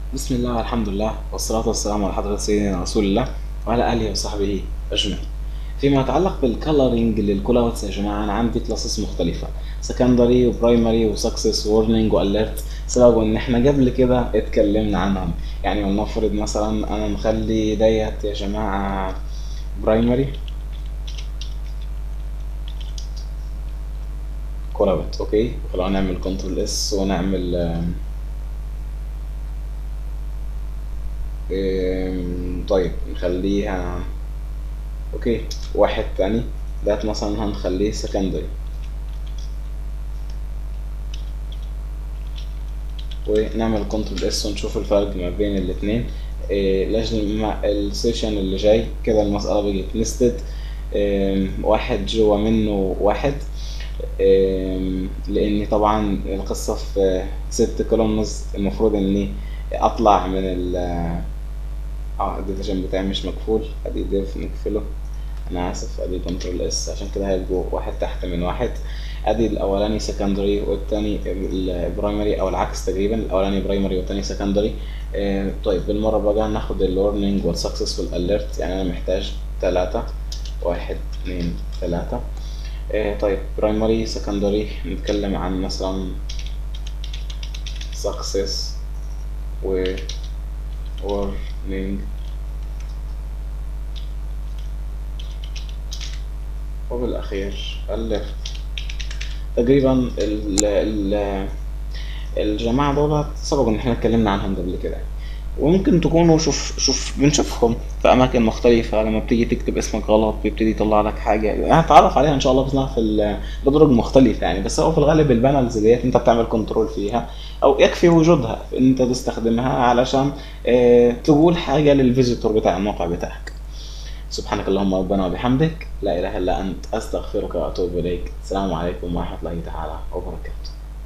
بسم الله والحمد لله والصلاة والسلام على حضرة سيدنا رسول الله وعلى آله وصحبه أجمعين. فيما يتعلق بالكالرنج للكلاودز يا جماعة أنا عندي كلاسز مختلفة سكندري وبرايمري وسكسس وورنينج واليرت سبب إن إحنا قبل كده اتكلمنا عنهم يعني ولنفرض مثلا أنا مخلي ديت يا جماعة برايمري كلاود أوكي خلونا نعمل كنترول اس ونعمل آم، آم، طيب نخليها اوكي واحد تاني ده مثلا هنخليه سكندري ونعمل كنترول اس ونشوف الفرق ما بين الاتنين إيه لاجل ما السيشن اللي جاي كده المسألة بقت نستد واحد جوا منه واحد إم، لاني طبعا القصة في ست كولومنز المفروض اني اطلع من ال اه الديفيجن بتاعي مش مقفول ادي ديف نقفله انا اسف ادي كنترول اس عشان كده هيبقوا واحد تحت من واحد ادي الاولاني سكندري والتاني البرايمري او العكس تقريبا الاولاني برايمري والتاني سكندري آه طيب بالمره بقى ناخد اللورنينج والسكسس والاليرت يعني انا محتاج ثلاثة واحد اتنين ثلاثة آه طيب برايمري سكندري نتكلم عن مثلا سكسس و warning وبالأخير alert تقريبا ال ال الجماعة دول سبق إن احنا اتكلمنا عنهم قبل كده وممكن تكونوا شوف شوف بنشوفهم في أماكن مختلفة لما بتيجي تكتب اسمك غلط بيبتدي يطلع لك حاجة يعني هنتعرف عليها إن شاء الله بإذن الله في ال- بدرج مختلفة يعني بس هو في الغالب البانلز ديت أنت بتعمل كنترول فيها أو يكفي وجودها في إن أنت تستخدمها علشان آه، تقول حاجة للفيزيتور بتاع الموقع بتاعك سبحانك اللهم ربنا وبحمدك لا إله إلا أنت أستغفرك وأتوب إليك السلام عليكم ورحمة الله تعالى وبركاته